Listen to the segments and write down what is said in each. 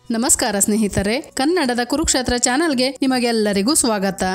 ನಮಸ್ಕಾರ ಸ್ನೇಹಿತರೆ ಕನ್ನಡದ ಕುರುಕ್ಷೇತ್ರ ಚಾನೆಲ್ಗೆ ನಿಮಗೆಲ್ಲರಿಗೂ ಸ್ವಾಗತ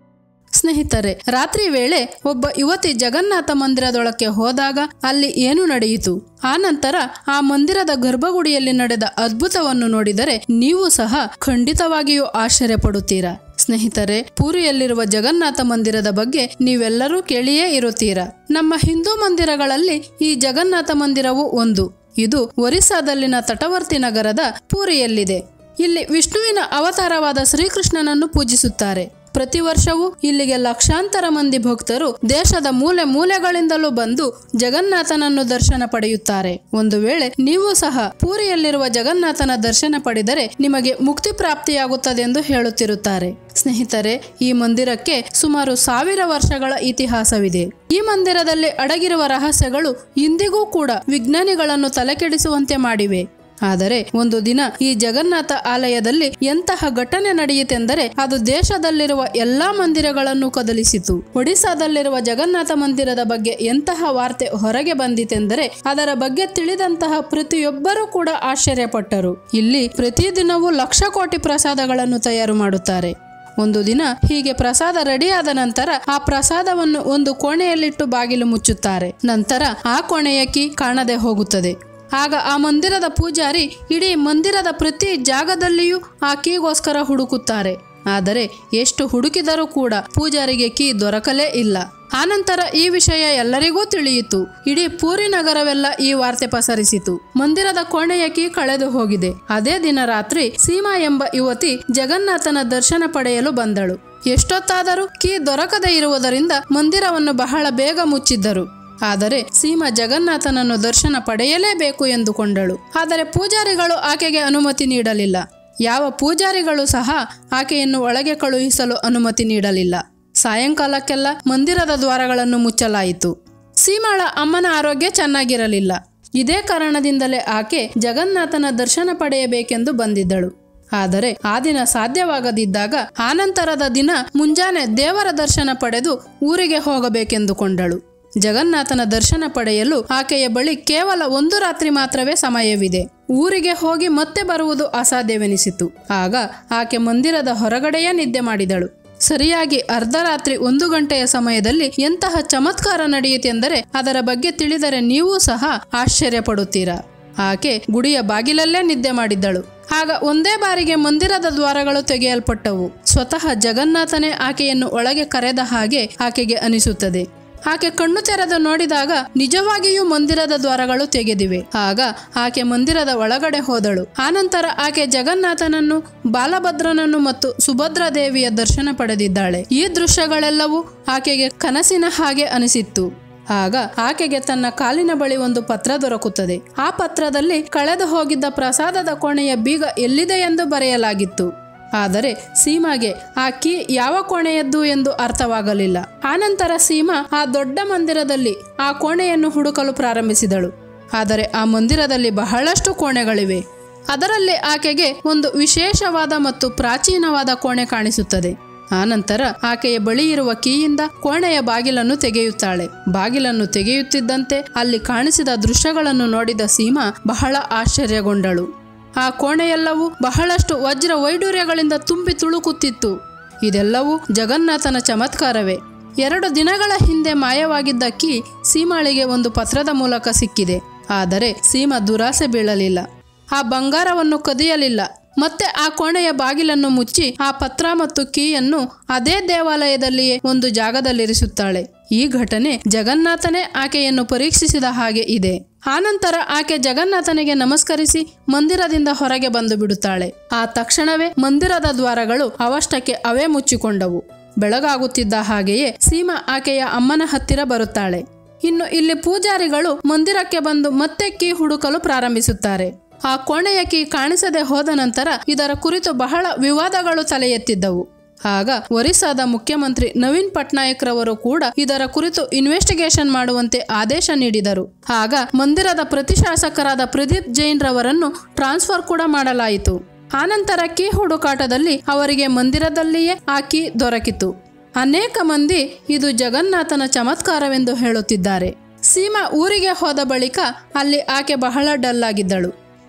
ಸ್ನೇಹಿತರೆ ರಾತ್ರಿ ವೇಳೆ ಒಬ್ಬ ಯುವತಿ ಜಗನ್ನಾಥ ಮಂದಿರದೊಳಕ್ಕೆ ಹೋದಾಗ ಅಲ್ಲಿ ಏನು ನಡೆಯಿತು ಆ ನಂತರ ಆ ಮಂದಿರದ ಗರ್ಭಗುಡಿಯಲ್ಲಿ ನಡೆದ ಅದ್ಭುತವನ್ನು ನೋಡಿದರೆ ನೀವು ಸಹ ಖಂಡಿತವಾಗಿಯೂ ಆಶ್ಚರ್ಯ ಪಡುತ್ತೀರಾ ಸ್ನೇಹಿತರೆ ಪೂರಿಯಲ್ಲಿರುವ ಜಗನ್ನಾಥ ಮಂದಿರದ ಬಗ್ಗೆ ನೀವೆಲ್ಲರೂ ಕೇಳಿಯೇ ಇರುತ್ತೀರಾ ನಮ್ಮ ಹಿಂದೂ ಮಂದಿರಗಳಲ್ಲಿ ಈ ಜಗನ್ನಾಥ ಮಂದಿರವು ಒಂದು ಇದು ಒರಿಸ್ಸಾದಲ್ಲಿನ ತಟವರ್ತಿ ನಗರದ ಪೂರಿಯಲ್ಲಿದೆ ಇಲ್ಲಿ ವಿಷ್ಣುವಿನ ಅವತಾರವಾದ ಶ್ರೀಕೃಷ್ಣನನ್ನು ಪೂಜಿಸುತ್ತಾರೆ ಪ್ರತಿ ವರ್ಷವೂ ಇಲ್ಲಿಗೆ ಲಕ್ಷಾಂತರ ಮಂದಿ ಭಕ್ತರು ದೇಶದ ಮೂಲೆ ಮೂಲೆಗಳಿಂದಲೂ ಬಂದು ಜಗನ್ನಾಥನನ್ನು ದರ್ಶನ ಪಡೆಯುತ್ತಾರೆ ಒಂದು ವೇಳೆ ನೀವು ಸಹ ಪೂರಿಯಲ್ಲಿರುವ ಜಗನ್ನಾಥನ ದರ್ಶನ ಪಡೆದರೆ ನಿಮಗೆ ಮುಕ್ತಿ ಪ್ರಾಪ್ತಿಯಾಗುತ್ತದೆಂದು ಹೇಳುತ್ತಿರುತ್ತಾರೆ ಸ್ನೇಹಿತರೆ ಈ ಮಂದಿರಕ್ಕೆ ಸುಮಾರು ಸಾವಿರ ವರ್ಷಗಳ ಇತಿಹಾಸವಿದೆ ಈ ಮಂದಿರದಲ್ಲಿ ಅಡಗಿರುವ ರಹಸ್ಯಗಳು ಇಂದಿಗೂ ಕೂಡ ವಿಜ್ಞಾನಿಗಳನ್ನು ತಲೆಕೆಡಿಸುವಂತೆ ಮಾಡಿವೆ ಆದರೆ ಒಂದು ದಿನ ಈ ಜಗನ್ನಾಥ ಆಲಯದಲ್ಲಿ ಎಂತಹ ಘಟನೆ ನಡೆಯಿತೆಂದರೆ ಅದು ದೇಶದಲ್ಲಿರುವ ಎಲ್ಲಾ ಮಂದಿರಗಳನ್ನು ಕದಲಿಸಿತು ಒಡಿಸಾದಲ್ಲಿರುವ ಜಗನ್ನಾಥ ಮಂದಿರದ ಬಗ್ಗೆ ಎಂತಹ ವಾರ್ತೆ ಹೊರಗೆ ಬಂದಿತೆಂದರೆ ಅದರ ಬಗ್ಗೆ ತಿಳಿದಂತಹ ಪ್ರತಿಯೊಬ್ಬರೂ ಕೂಡ ಆಶ್ಚರ್ಯಪಟ್ಟರು ಇಲ್ಲಿ ಪ್ರತಿದಿನವೂ ಲಕ್ಷ ಕೋಟಿ ಪ್ರಸಾದಗಳನ್ನು ತಯಾರು ಮಾಡುತ್ತಾರೆ ಒಂದು ದಿನ ಹೀಗೆ ಪ್ರಸಾದ ರೆಡಿಯಾದ ನಂತರ ಆ ಪ್ರಸಾದವನ್ನು ಒಂದು ಕೋಣೆಯಲ್ಲಿಟ್ಟು ಬಾಗಿಲು ಮುಚ್ಚುತ್ತಾರೆ ನಂತರ ಆ ಕೋಣೆಯ ಕೀ ಕಾಣದೆ ಹೋಗುತ್ತದೆ ಆಗ ಆ ಮಂದಿರದ ಪೂಜಾರಿ ಇಡೀ ಮಂದಿರದ ಪ್ರತಿ ಜಾಗದಲ್ಲಿಯೂ ಆ ಕೀಗೋಸ್ಕರ ಹುಡುಕುತ್ತಾರೆ ಆದರೆ ಎಷ್ಟು ಹುಡುಕಿದರೂ ಕೂಡ ಪೂಜಾರಿಗೆ ಕೀ ದೊರಕಲೇ ಇಲ್ಲ ಆನಂತರ ಈ ವಿಷಯ ಎಲ್ಲರಿಗೂ ತಿಳಿಯಿತು ಇಡೀ ಪೂರಿ ನಗರವೆಲ್ಲ ಈ ವಾರ್ತೆ ಪಸರಿಸಿತು ಮಂದಿರದ ಕೋಣೆಯ ಕೀ ಕಳೆದು ಹೋಗಿದೆ ಅದೇ ದಿನ ರಾತ್ರಿ ಸೀಮಾ ಎಂಬ ಯುವತಿ ಜಗನ್ನಾಥನ ದರ್ಶನ ಪಡೆಯಲು ಬಂದಳು ಎಷ್ಟೊತ್ತಾದರೂ ಕೀ ದೊರಕದೇ ಇರುವುದರಿಂದ ಮಂದಿರವನ್ನು ಬಹಳ ಬೇಗ ಮುಚ್ಚಿದ್ದರು ಆದರೆ ಸೀಮಾ ಜಗನ್ನಾಥನನ್ನು ದರ್ಶನ ಪಡೆಯಲೇಬೇಕು ಎಂದುಕೊಂಡಳು ಆದರೆ ಪೂಜಾರಿಗಳು ಆಕೆಗೆ ಅನುಮತಿ ನೀಡಲಿಲ್ಲ ಯಾವ ಪೂಜಾರಿಗಳು ಸಹ ಆಕೆಯನ್ನು ಒಳಗೆ ಕಳುಹಿಸಲು ಅನುಮತಿ ನೀಡಲಿಲ್ಲ ಸಾಯಂಕಾಲಕ್ಕೆಲ್ಲ ಮಂದಿರದ ದ್ವಾರಗಳನ್ನು ಮುಚ್ಚಲಾಯಿತು ಸೀಮಾಳ ಅಮ್ಮನ ಆರೋಗ್ಯ ಚೆನ್ನಾಗಿರಲಿಲ್ಲ ಇದೇ ಕಾರಣದಿಂದಲೇ ಆಕೆ ಜಗನ್ನಾಥನ ದರ್ಶನ ಪಡೆಯಬೇಕೆಂದು ಬಂದಿದ್ದಳು ಆದರೆ ಆ ದಿನ ಸಾಧ್ಯವಾಗದಿದ್ದಾಗ ಆನಂತರದ ದಿನ ಮುಂಜಾನೆ ದೇವರ ದರ್ಶನ ಪಡೆದು ಊರಿಗೆ ಹೋಗಬೇಕೆಂದುಕೊಂಡಳು ಜಗನ್ನಾಥನ ದರ್ಶನ ಪಡೆಯಲು ಆಕೆಯ ಬಳಿ ಕೇವಲ ಒಂದು ರಾತ್ರಿ ಮಾತ್ರವೇ ಸಮಯವಿದೆ ಊರಿಗೆ ಹೋಗಿ ಮತ್ತೆ ಬರುವುದು ಅಸಾಧ್ಯವೆನಿಸಿತು ಆಗ ಆಕೆ ಮಂದಿರದ ಹೊರಗಡೆಯೇ ನಿದ್ದೆ ಮಾಡಿದಳು ಸರಿಯಾಗಿ ಅರ್ಧರಾತ್ರಿ ಒಂದು ಗಂಟೆಯ ಸಮಯದಲ್ಲಿ ಎಂತಹ ಚಮತ್ಕಾರ ನಡೆಯಿತೆಂದರೆ ಅದರ ಬಗ್ಗೆ ತಿಳಿದರೆ ನೀವು ಸಹ ಆಶ್ಚರ್ಯ ಪಡುತ್ತೀರಾ ಆಕೆ ಗುಡಿಯ ಬಾಗಿಲಲ್ಲೇ ನಿದ್ದೆ ಮಾಡಿದ್ದಳು ಆಗ ಒಂದೇ ಬಾರಿಗೆ ಮಂದಿರದ ದ್ವಾರಗಳು ತೆಗೆಯಲ್ಪಟ್ಟವು ಸ್ವತಃ ಜಗನ್ನಾಥನೇ ಆಕೆಯನ್ನು ಒಳಗೆ ಕರೆದ ಹಾಗೆ ಆಕೆಗೆ ಅನಿಸುತ್ತದೆ ಆಕೆ ಕಣ್ಣು ತೆರೆದು ನೋಡಿದಾಗ ನಿಜವಾಗಿಯೂ ಮಂದಿರದ ದ್ವಾರಗಳು ತೆಗೆದಿವೆ ಆಗ ಆಕೆ ಮಂದಿರದ ಒಳಗಡೆ ಹೋದಳು ಆನಂತರ ಆಕೆ ಜಗನ್ನಾಥನನ್ನು ಬಾಲಭದ್ರನನ್ನು ಮತ್ತು ಸುಭದ್ರ ದೇವಿಯ ದರ್ಶನ ಪಡೆದಿದ್ದಾಳೆ ಈ ದೃಶ್ಯಗಳೆಲ್ಲವೂ ಆಕೆಗೆ ಕನಸಿನ ಹಾಗೆ ಅನಿಸಿತ್ತು ಆಗ ಆಕೆಗೆ ತನ್ನ ಕಾಲಿನ ಬಳಿ ಒಂದು ಪತ್ರ ದೊರಕುತ್ತದೆ ಆ ಪತ್ರದಲ್ಲಿ ಕಳೆದು ಹೋಗಿದ್ದ ಪ್ರಸಾದದ ಕೋಣೆಯ ಬೀಗ ಎಲ್ಲಿದೆ ಎಂದು ಬರೆಯಲಾಗಿತ್ತು ಆದರೆ ಸೀಮಾಗೆ ಆ ಕೀ ಯಾವ ಕೋಣೆಯದ್ದು ಎಂದು ಅರ್ಥವಾಗಲಿಲ್ಲ ಆನಂತರ ಸೀಮಾ ಆ ದೊಡ್ಡ ಮಂದಿರದಲ್ಲಿ ಆ ಕೋಣೆಯನ್ನು ಹುಡುಕಲು ಪ್ರಾರಂಭಿಸಿದಳು ಆದರೆ ಆ ಮಂದಿರದಲ್ಲಿ ಬಹಳಷ್ಟು ಕೋಣೆಗಳಿವೆ ಅದರಲ್ಲಿ ಆಕೆಗೆ ಒಂದು ವಿಶೇಷವಾದ ಮತ್ತು ಪ್ರಾಚೀನವಾದ ಕೋಣೆ ಕಾಣಿಸುತ್ತದೆ ಆನಂತರ ಆಕೆಯ ಬಳಿ ಇರುವ ಕೀಯಿಂದ ಕೋಣೆಯ ಬಾಗಿಲನ್ನು ತೆಗೆಯುತ್ತಾಳೆ ಬಾಗಿಲನ್ನು ತೆಗೆಯುತ್ತಿದ್ದಂತೆ ಅಲ್ಲಿ ಕಾಣಿಸಿದ ದೃಶ್ಯಗಳನ್ನು ನೋಡಿದ ಸೀಮಾ ಬಹಳ ಆಶ್ಚರ್ಯಗೊಂಡಳು ಆ ಕೋಣೆಯೆಲ್ಲವೂ ಬಹಳಷ್ಟು ವಜ್ರ ವೈಡೂರ್ಯಗಳಿಂದ ತುಂಬಿ ತುಳುಕುತ್ತಿತ್ತು ಇದೆಲ್ಲವೂ ಜಗನ್ನಾಥನ ಚಮತ್ಕಾರವೇ ಎರಡು ದಿನಗಳ ಹಿಂದೆ ಮಾಯವಾಗಿದ್ದ ಕೀ ಸೀಮಾಳಿಗೆ ಒಂದು ಪತ್ರದ ಮೂಲಕ ಸಿಕ್ಕಿದೆ ಆದರೆ ಸೀಮಾ ದುರಾಸೆ ಬೀಳಲಿಲ್ಲ ಆ ಬಂಗಾರವನ್ನು ಕದಿಯಲಿಲ್ಲ ಮತ್ತೆ ಆ ಕೋಣೆಯ ಬಾಗಿಲನ್ನು ಮುಚ್ಚಿ ಆ ಪತ್ರ ಮತ್ತು ಕೀಯನ್ನು ಅದೇ ದೇವಾಲಯದಲ್ಲಿಯೇ ಒಂದು ಜಾಗದಲ್ಲಿರಿಸುತ್ತಾಳೆ ಈ ಘಟನೆ ಜಗನ್ನಾಥನೇ ಆಕೆಯನ್ನು ಪರೀಕ್ಷಿಸಿದ ಹಾಗೆ ಇದೆ ಆನಂತರ ಆಕೆ ಜಗನ್ನಾಥನಿಗೆ ನಮಸ್ಕರಿಸಿ ಮಂದಿರದಿಂದ ಹೊರಗೆ ಬಂದು ಬಿಡುತ್ತಾಳೆ ಆ ತಕ್ಷಣವೇ ಮಂದಿರದ ದ್ವಾರಗಳು ಅವಷ್ಟಕ್ಕೆ ಅವೇ ಮುಚ್ಚಿಕೊಂಡವು ಬೆಳಗಾಗುತ್ತಿದ್ದ ಹಾಗೆಯೇ ಸೀಮಾ ಆಕೆಯ ಅಮ್ಮನ ಹತ್ತಿರ ಬರುತ್ತಾಳೆ ಇನ್ನು ಇಲ್ಲಿ ಪೂಜಾರಿಗಳು ಮಂದಿರಕ್ಕೆ ಬಂದು ಮತ್ತೆ ಕೀ ಹುಡುಕಲು ಪ್ರಾರಂಭಿಸುತ್ತಾರೆ ಆ ಕೋಣೆಯ ಕೀ ಕಾಣಿಸದೆ ಹೋದ ನಂತರ ಇದರ ಕುರಿತು ಬಹಳ ವಿವಾದಗಳು ತಲೆ ಎತ್ತಿದ್ದವು ಆಗ ಒರಿಸ್ಸಾದ ಮುಖ್ಯಮಂತ್ರಿ ನವೀನ್ ಪಟ್ನಾಯಕ್ ರವರು ಕೂಡ ಇದರ ಕುರಿತು ಇನ್ವೆಸ್ಟಿಗೇಷನ್ ಮಾಡುವಂತೆ ಆದೇಶ ನೀಡಿದರು ಆಗ ಮಂದಿರದ ಪ್ರತಿಶಾಸಕರಾದ ಪ್ರದೀಪ್ ಜೈನ್ ರವರನ್ನು ಟ್ರಾನ್ಸ್ಫರ್ ಕೂಡ ಮಾಡಲಾಯಿತು ಆನಂತರ ಕೀ ಹುಡುಕಾಟದಲ್ಲಿ ಅವರಿಗೆ ಮಂದಿರದಲ್ಲಿಯೇ ಆ ಕೀ ದೊರಕಿತು ಅನೇಕ ಮಂದಿ ಇದು ಜಗನ್ನಾಥನ ಚಮತ್ಕಾರವೆಂದು ಹೇಳುತ್ತಿದ್ದಾರೆ ಸೀಮಾ ಊರಿಗೆ ಹೋದ ಬಳಿಕ ಅಲ್ಲಿ ಆಕೆ ಬಹಳ ಡಲ್ ಆಗಿದ್ದಳು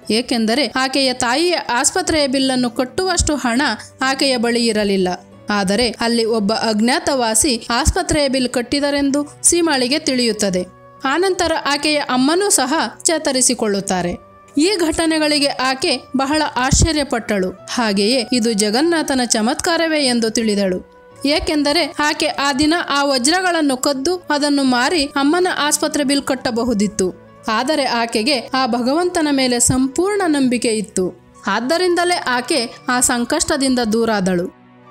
ಏಕೆಂದರೆ ಆಕೆಯ ತಾಯಿಯ ಆಸ್ಪತ್ರೆಯ ಬಿಲ್ಲನ್ನು ಕಟ್ಟುವಷ್ಟು ಹಣ ಆಕೆಯ ಬಳಿ ಇರಲಿಲ್ಲ ಆದರೆ ಅಲ್ಲಿ ಒಬ್ಬ ಅಜ್ಞಾತವಾಸಿ ಆಸ್ಪತ್ರೆಯ ಬಿಲ್ ಕಟ್ಟಿದರೆಂದು ಸೀಮಾಳಿಗೆ ತಿಳಿಯುತ್ತದೆ ಆನಂತರ ಆಕೆಯ ಅಮ್ಮನೂ ಸಹ ಚೇತರಿಸಿಕೊಳ್ಳುತ್ತಾರೆ ಈ ಘಟನೆಗಳಿಗೆ ಆಕೆ ಬಹಳ ಆಶ್ಚರ್ಯಪಟ್ಟಳು ಹಾಗೆಯೇ ಇದು ಜಗನ್ನಾಥನ ಚಮತ್ಕಾರವೇ ಎಂದು ತಿಳಿದಳು ಏಕೆಂದರೆ ಆಕೆ ಆ ದಿನ ಆ ವಜ್ರಗಳನ್ನು ಕದ್ದು ಅದನ್ನು ಮಾರಿ ಅಮ್ಮನ ಆಸ್ಪತ್ರೆ ಬಿಲ್ ಕಟ್ಟಬಹುದಿತ್ತು ಆದರೆ ಆಕೆಗೆ ಆ ಭಗವಂತನ ಮೇಲೆ ಸಂಪೂರ್ಣ ನಂಬಿಕೆ ಇತ್ತು ಆದ್ದರಿಂದಲೇ ಆಕೆ ಆ ಸಂಕಷ್ಟದಿಂದ ದೂರಾದಳು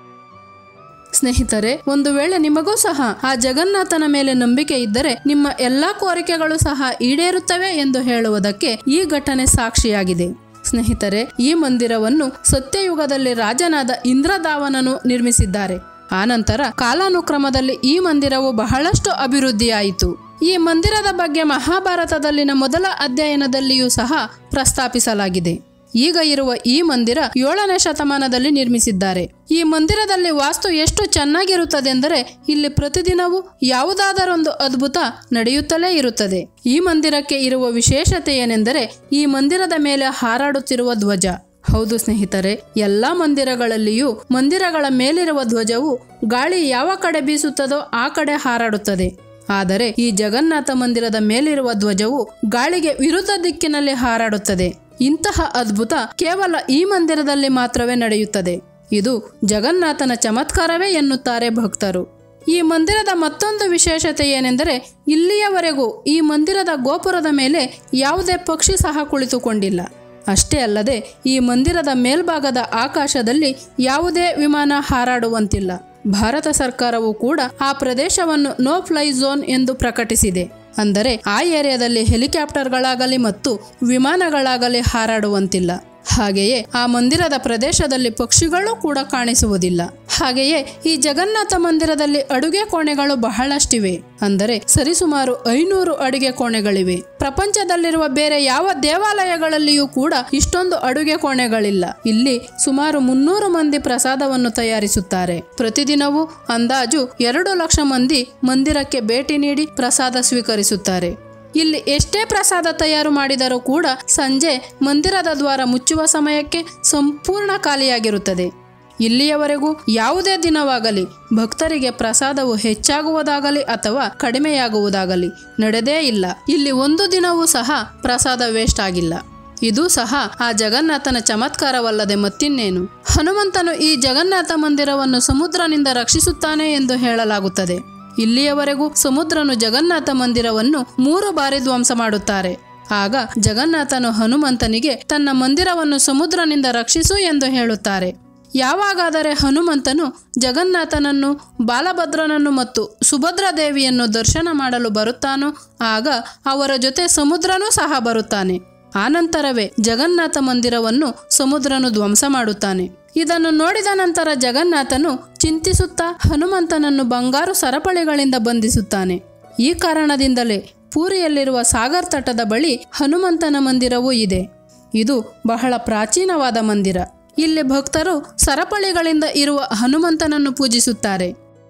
ಸ್ನೇಹಿತರೆ ಒಂದು ವೇಳೆ ನಿಮಗೂ ಸಹ ಆ ಜಗನ್ನಾಥನ ಮೇಲೆ ನಂಬಿಕೆ ಇದ್ದರೆ ನಿಮ್ಮ ಎಲ್ಲಾ ಕೋರಿಕೆಗಳು ಸಹ ಈಡೇರುತ್ತವೆ ಎಂದು ಹೇಳುವುದಕ್ಕೆ ಈ ಘಟನೆ ಸಾಕ್ಷಿಯಾಗಿದೆ ಸ್ನೇಹಿತರೆ ಈ ಮಂದಿರವನ್ನು ಸತ್ಯಯುಗದಲ್ಲಿ ರಾಜನಾದ ಇಂದ್ರದಾವನನು ನಿರ್ಮಿಸಿದ್ದಾರೆ ಆನಂತರ ಕಾಲಾನುಕ್ರಮದಲ್ಲಿ ಈ ಮಂದಿರವು ಬಹಳಷ್ಟು ಅಭಿವೃದ್ಧಿಯಾಯಿತು ಈ ಮಂದಿರದ ಬಗ್ಗೆ ಮಹಾಭಾರತದಲ್ಲಿನ ಮೊದಲ ಅಧ್ಯಯನದಲ್ಲಿಯೂ ಸಹ ಪ್ರಸ್ತಾಪಿಸಲಾಗಿದೆ ಈಗ ಇರುವ ಈ ಮಂದಿರ ಏಳನೇ ಶತಮಾನದಲ್ಲಿ ನಿರ್ಮಿಸಿದ್ದಾರೆ ಈ ಮಂದಿರದಲ್ಲಿ ವಾಸ್ತು ಎಷ್ಟು ಚೆನ್ನಾಗಿರುತ್ತದೆಂದರೆ ಇಲ್ಲಿ ಪ್ರತಿದಿನವೂ ಯಾವುದಾದರೊಂದು ಅದ್ಭುತ ನಡೆಯುತ್ತಲೇ ಇರುತ್ತದೆ ಈ ಮಂದಿರಕ್ಕೆ ಇರುವ ವಿಶೇಷತೆ ಏನೆಂದರೆ ಈ ಮಂದಿರದ ಮೇಲೆ ಹಾರಾಡುತ್ತಿರುವ ಧ್ವಜ ಹೌದು ಸ್ನೇಹಿತರೆ ಎಲ್ಲಾ ಮಂದಿರಗಳಲ್ಲಿಯೂ ಮಂದಿರಗಳ ಮೇಲಿರುವ ಧ್ವಜವು ಗಾಳಿ ಯಾವ ಕಡೆ ಬೀಸುತ್ತದೋ ಆ ಕಡೆ ಹಾರಾಡುತ್ತದೆ ಆದರೆ ಈ ಜಗನ್ನಾಥ ಮಂದಿರದ ಮೇಲಿರುವ ಧ್ವಜವು ಗಾಳಿಗೆ ವಿರುದ್ಧ ದಿಕ್ಕಿನಲ್ಲಿ ಹಾರಾಡುತ್ತದೆ ಇಂತಹ ಅದ್ಭುತ ಕೇವಲ ಈ ಮಂದಿರದಲ್ಲಿ ಮಾತ್ರವೇ ನಡೆಯುತ್ತದೆ ಇದು ಜಗನ್ನಾಥನ ಚಮತ್ಕಾರವೇ ಎನ್ನುತ್ತಾರೆ ಭಕ್ತರು ಈ ಮಂದಿರದ ಮತ್ತೊಂದು ವಿಶೇಷತೆ ಏನೆಂದರೆ ಇಲ್ಲಿಯವರೆಗೂ ಈ ಮಂದಿರದ ಗೋಪುರದ ಮೇಲೆ ಯಾವುದೇ ಪಕ್ಷಿ ಸಹ ಕುಳಿತುಕೊಂಡಿಲ್ಲ ಅಷ್ಟೇ ಅಲ್ಲದೆ ಈ ಮಂದಿರದ ಮೇಲ್ಭಾಗದ ಆಕಾಶದಲ್ಲಿ ಯಾವುದೇ ವಿಮಾನ ಹಾರಾಡುವಂತಿಲ್ಲ ಭಾರತ ಸರ್ಕಾರವು ಕೂಡ ಆ ಪ್ರದೇಶವನ್ನು ನೋ ಫ್ಲೈ ಝೋನ್ ಎಂದು ಪ್ರಕಟಿಸಿದೆ ಅಂದರೆ ಆ ಏರಿಯಾದಲ್ಲಿ ಹೆಲಿಕಾಪ್ಟರ್ಗಳಾಗಲಿ ಮತ್ತು ವಿಮಾನಗಳಾಗಲಿ ಹಾರಾಡುವಂತಿಲ್ಲ ಹಾಗೆಯೇ ಆ ಮಂದಿರದ ಪ್ರದೇಶದಲ್ಲಿ ಪಕ್ಷಿಗಳು ಕೂಡ ಕಾಣಿಸುವುದಿಲ್ಲ ಹಾಗೆಯೇ ಈ ಜಗನ್ನಾಥ ಮಂದಿರದಲ್ಲಿ ಅಡುಗೆ ಕೋಣೆಗಳು ಬಹಳಷ್ಟಿವೆ ಅಂದರೆ ಸರಿಸುಮಾರು ಐನೂರು ಅಡುಗೆ ಕೋಣೆಗಳಿವೆ ಪ್ರಪಂಚದಲ್ಲಿರುವ ಬೇರೆ ಯಾವ ದೇವಾಲಯಗಳಲ್ಲಿಯೂ ಕೂಡ ಇಷ್ಟೊಂದು ಅಡುಗೆ ಕೋಣೆಗಳಿಲ್ಲ ಇಲ್ಲಿ ಸುಮಾರು ಮುನ್ನೂರು ಮಂದಿ ಪ್ರಸಾದವನ್ನು ತಯಾರಿಸುತ್ತಾರೆ ಪ್ರತಿದಿನವೂ ಅಂದಾಜು ಎರಡು ಲಕ್ಷ ಮಂದಿ ಮಂದಿರಕ್ಕೆ ಭೇಟಿ ನೀಡಿ ಪ್ರಸಾದ ಸ್ವೀಕರಿಸುತ್ತಾರೆ ಇಲ್ಲಿ ಎಷ್ಟೇ ಪ್ರಸಾದ ತಯಾರು ಮಾಡಿದರೂ ಕೂಡ ಸಂಜೆ ಮಂದಿರದ ದ್ವಾರ ಮುಚ್ಚುವ ಸಮಯಕ್ಕೆ ಸಂಪೂರ್ಣ ಖಾಲಿಯಾಗಿರುತ್ತದೆ ಇಲ್ಲಿಯವರೆಗೂ ಯಾವುದೇ ದಿನವಾಗಲಿ ಭಕ್ತರಿಗೆ ಪ್ರಸಾದವು ಹೆಚ್ಚಾಗುವುದಾಗಲಿ ಅಥವಾ ಕಡಿಮೆಯಾಗುವುದಾಗಲಿ ನಡೆದೇ ಇಲ್ಲ ಇಲ್ಲಿ ಒಂದು ದಿನವೂ ಸಹ ಪ್ರಸಾದ ವೇಸ್ಟ್ ಆಗಿಲ್ಲ ಇದು ಸಹ ಆ ಜಗನ್ನಾಥನ ಚಮತ್ಕಾರವಲ್ಲದೆ ಮತ್ತಿನ್ನೇನು ಹನುಮಂತನು ಈ ಜಗನ್ನಾಥ ಮಂದಿರವನ್ನು ಸಮುದ್ರನಿಂದ ರಕ್ಷಿಸುತ್ತಾನೆ ಎಂದು ಹೇಳಲಾಗುತ್ತದೆ ಇಲ್ಲಿಯವರೆಗೂ ಸಮುದ್ರನು ಜಗನ್ನಾಥ ಮಂದಿರವನ್ನು ಮೂರು ಬಾರಿ ಧ್ವಂಸ ಮಾಡುತ್ತಾರೆ ಆಗ ಜಗನ್ನಾಥನು ಹನುಮಂತನಿಗೆ ತನ್ನ ಮಂದಿರವನ್ನು ಸಮುದ್ರನಿಂದ ರಕ್ಷಿಸು ಎಂದು ಹೇಳುತ್ತಾರೆ ಯಾವಾಗಾದರೆ ಹನುಮಂತನು ಜಗನ್ನಾಥನನ್ನು ಬಾಲಭದ್ರನನ್ನು ಮತ್ತು ಸುಭದ್ರ ದೇವಿಯನ್ನು ದರ್ಶನ ಮಾಡಲು ಬರುತ್ತಾನೋ ಆಗ ಅವರ ಜೊತೆ ಸಮುದ್ರನೂ ಸಹ ಬರುತ್ತಾನೆ ಆನಂತರವೇ ಜಗನ್ನಾಥ ಮಂದಿರವನ್ನು ಸಮುದ್ರನು ಧ್ವಂಸ ಮಾಡುತ್ತಾನೆ ಇದನ್ನು ನೋಡಿದ ನಂತರ ಜಗನ್ನಾಥನು ಚಿಂತಿಸುತ್ತಾ ಹನುಮಂತನನ್ನು ಬಂಗಾರು ಸರಪಳಿಗಳಿಂದ ಬಂಧಿಸುತ್ತಾನೆ ಈ ಕಾರಣದಿಂದಲೇ ಪೂರಿಯಲ್ಲಿರುವ ಸಾಗರ್ ತಟದ ಬಳಿ ಹನುಮಂತನ ಮಂದಿರವೂ ಇದೆ ಇದು ಬಹಳ ಪ್ರಾಚೀನವಾದ ಮಂದಿರ ಇಲ್ಲಿ ಭಕ್ತರು ಸರಪಳಿಗಳಿಂದ ಇರುವ ಹನುಮಂತನನ್ನು ಪೂಜಿಸುತ್ತಾರೆ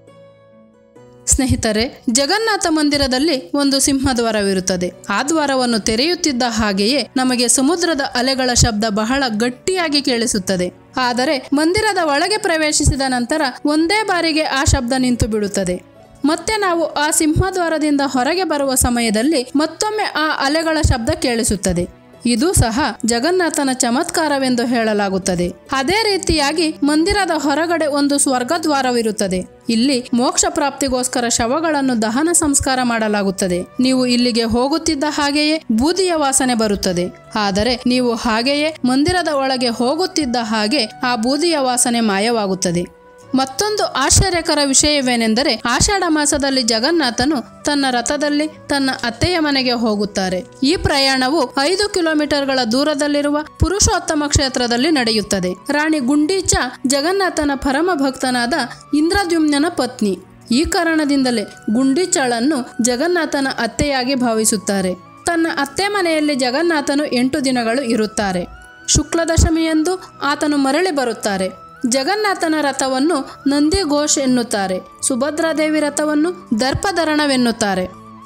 ಸ್ನೇಹಿತರೆ ಜಗನ್ನಾಥ ಮಂದಿರದಲ್ಲಿ ಒಂದು ಸಿಂಹದ್ವಾರವಿರುತ್ತದೆ ಆ ದ್ವಾರವನ್ನು ತೆರೆಯುತ್ತಿದ್ದ ಹಾಗೆಯೇ ನಮಗೆ ಸಮುದ್ರದ ಅಲೆಗಳ ಶಬ್ದ ಬಹಳ ಗಟ್ಟಿಯಾಗಿ ಕೇಳಿಸುತ್ತದೆ ಆದರೆ ಮಂದಿರದ ಒಳಗೆ ಪ್ರವೇಶಿಸಿದ ನಂತರ ಒಂದೇ ಬಾರಿಗೆ ಆ ಶಬ್ದ ನಿಂತು ಬಿಡುತ್ತದೆ ಮತ್ತೆ ನಾವು ಆ ಸಿಂಹದ್ವಾರದಿಂದ ಹೊರಗೆ ಬರುವ ಸಮಯದಲ್ಲಿ ಮತ್ತೊಮ್ಮೆ ಆ ಅಲೆಗಳ ಶಬ್ದ ಕೇಳಿಸುತ್ತದೆ ಇದು ಸಹ ಜಗನ್ನಾಥನ ಚಮತ್ಕಾರವೆಂದು ಹೇಳಲಾಗುತ್ತದೆ ಅದೇ ರೀತಿಯಾಗಿ ಮಂದಿರದ ಹೊರಗಡೆ ಒಂದು ಸ್ವರ್ಗದ್ವಾರವಿರುತ್ತದೆ ಇಲ್ಲಿ ಮೋಕ್ಷ ಪ್ರಾಪ್ತಿಗೋಸ್ಕರ ಶವಗಳನ್ನು ದಹನ ಸಂಸ್ಕಾರ ಮಾಡಲಾಗುತ್ತದೆ ನೀವು ಇಲ್ಲಿಗೆ ಹೋಗುತ್ತಿದ್ದ ಹಾಗೆಯೇ ಬೂದಿಯ ವಾಸನೆ ಬರುತ್ತದೆ ಆದರೆ ನೀವು ಹಾಗೆಯೇ ಮಂದಿರದ ಒಳಗೆ ಹೋಗುತ್ತಿದ್ದ ಹಾಗೆ ಆ ಬೂದಿಯ ವಾಸನೆ ಮಾಯವಾಗುತ್ತದೆ ಮತ್ತೊಂದು ಆಶ್ಚರ್ಯಕರ ವಿಷಯವೇನೆಂದರೆ ಆಷಾಢ ಮಾಸದಲ್ಲಿ ಜಗನ್ನಾಥನು ತನ್ನ ರಥದಲ್ಲಿ ತನ್ನ ಅತ್ತೆಯ ಮನೆಗೆ ಹೋಗುತ್ತಾರೆ ಈ ಪ್ರಯಾಣವು ಐದು ಕಿಲೋಮೀಟರ್ಗಳ ದೂರದಲ್ಲಿರುವ ಪುರುಷೋತ್ತಮ ಕ್ಷೇತ್ರದಲ್ಲಿ ನಡೆಯುತ್ತದೆ ರಾಣಿ ಗುಂಡೀಚ ಜಗನ್ನಾಥನ ಪರಮ ಭಕ್ತನಾದ ಇಂದ್ರದ್ಯುಮ್ನನ ಪತ್ನಿ ಈ ಕಾರಣದಿಂದಲೇ ಗುಂಡೀಚಳನ್ನು ಜಗನ್ನಾಥನ ಅತ್ತೆಯಾಗಿ ಭಾವಿಸುತ್ತಾರೆ ತನ್ನ ಅತ್ತೆ ಮನೆಯಲ್ಲಿ ಜಗನ್ನಾಥನು ಎಂಟು ದಿನಗಳು ಇರುತ್ತಾರೆ ಶುಕ್ಲ ದಶಮಿಯಂದು ಆತನು ಮರಳಿ ಬರುತ್ತಾರೆ ಜಗನ್ನಾಥನ ರಥವನ್ನು ನಂದಿ ಘೋಷ್ ಎನ್ನುತ್ತಾರೆ ಸುಭದ್ರಾದೇವಿ ರಥವನ್ನು ದರ್ಪಧರಣವೆನ್ನುತ್ತಾರೆ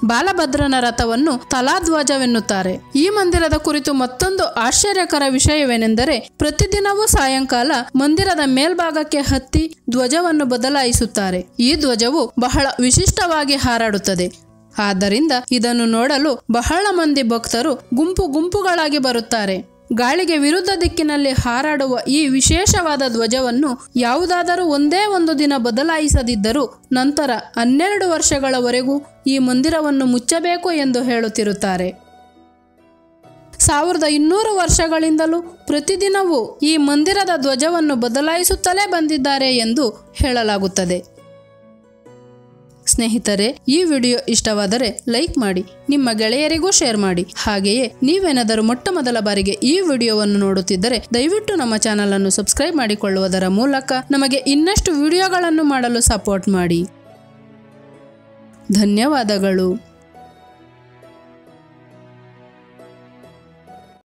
ಬಾಲಭದ್ರನ ರಥವನ್ನು ತಲಾಧ್ವಜವೆನ್ನುತ್ತಾರೆ ಈ ಮಂದಿರದ ಕುರಿತು ಮತ್ತೊಂದು ಆಶ್ಚರ್ಯಕರ ವಿಷಯವೇನೆಂದರೆ ಪ್ರತಿದಿನವೂ ಸಾಯಂಕಾಲ ಮಂದಿರದ ಮೇಲ್ಭಾಗಕ್ಕೆ ಹತ್ತಿ ಧ್ವಜವನ್ನು ಬದಲಾಯಿಸುತ್ತಾರೆ ಈ ಧ್ವಜವು ಬಹಳ ವಿಶಿಷ್ಟವಾಗಿ ಹಾರಾಡುತ್ತದೆ ಆದ್ದರಿಂದ ಇದನ್ನು ನೋಡಲು ಬಹಳ ಮಂದಿ ಭಕ್ತರು ಗುಂಪು ಗುಂಪುಗಳಾಗಿ ಬರುತ್ತಾರೆ ಗಾಳಿಗೆ ವಿರುದ್ಧ ದಿಕ್ಕಿನಲ್ಲಿ ಹಾರಾಡುವ ಈ ವಿಶೇಷವಾದ ಧ್ವಜವನ್ನು ಯಾವುದಾದರೂ ಒಂದೇ ಒಂದು ದಿನ ಬದಲಾಯಿಸದಿದ್ದರೂ ನಂತರ ಹನ್ನೆರಡು ವರ್ಷಗಳವರೆಗೂ ಈ ಮಂದಿರವನ್ನು ಮುಚ್ಚಬೇಕು ಎಂದು ಹೇಳುತ್ತಿರುತ್ತಾರೆ ಸಾವಿರದ ಇನ್ನೂರು ವರ್ಷಗಳಿಂದಲೂ ಪ್ರತಿದಿನವೂ ಈ ಮಂದಿರದ ಧ್ವಜವನ್ನು ಬದಲಾಯಿಸುತ್ತಲೇ ಬಂದಿದ್ದಾರೆ ಎಂದು ಹೇಳಲಾಗುತ್ತದೆ ಸ್ನೇಹಿತರೆ ಈ ವಿಡಿಯೋ ಇಷ್ಟವಾದರೆ ಲೈಕ್ ಮಾಡಿ ನಿಮ್ಮ ಗೆಳೆಯರಿಗೂ ಶೇರ್ ಮಾಡಿ ಹಾಗೆಯೇ ನೀವೇನಾದರೂ ಮೊಟ್ಟ ಮೊದಲ ಬಾರಿಗೆ ಈ ವಿಡಿಯೋವನ್ನು ನೋಡುತ್ತಿದ್ದರೆ ದಯವಿಟ್ಟು ನಮ್ಮ ಚಾನಲ್ ಅನ್ನು ಸಬ್ಸ್ಕ್ರೈಬ್ ಮಾಡಿಕೊಳ್ಳುವುದರ ಮೂಲಕ ನಮಗೆ ಇನ್ನಷ್ಟು ವಿಡಿಯೋಗಳನ್ನು ಮಾಡಲು ಸಪೋರ್ಟ್ ಮಾಡಿ ಧನ್ಯವಾದಗಳು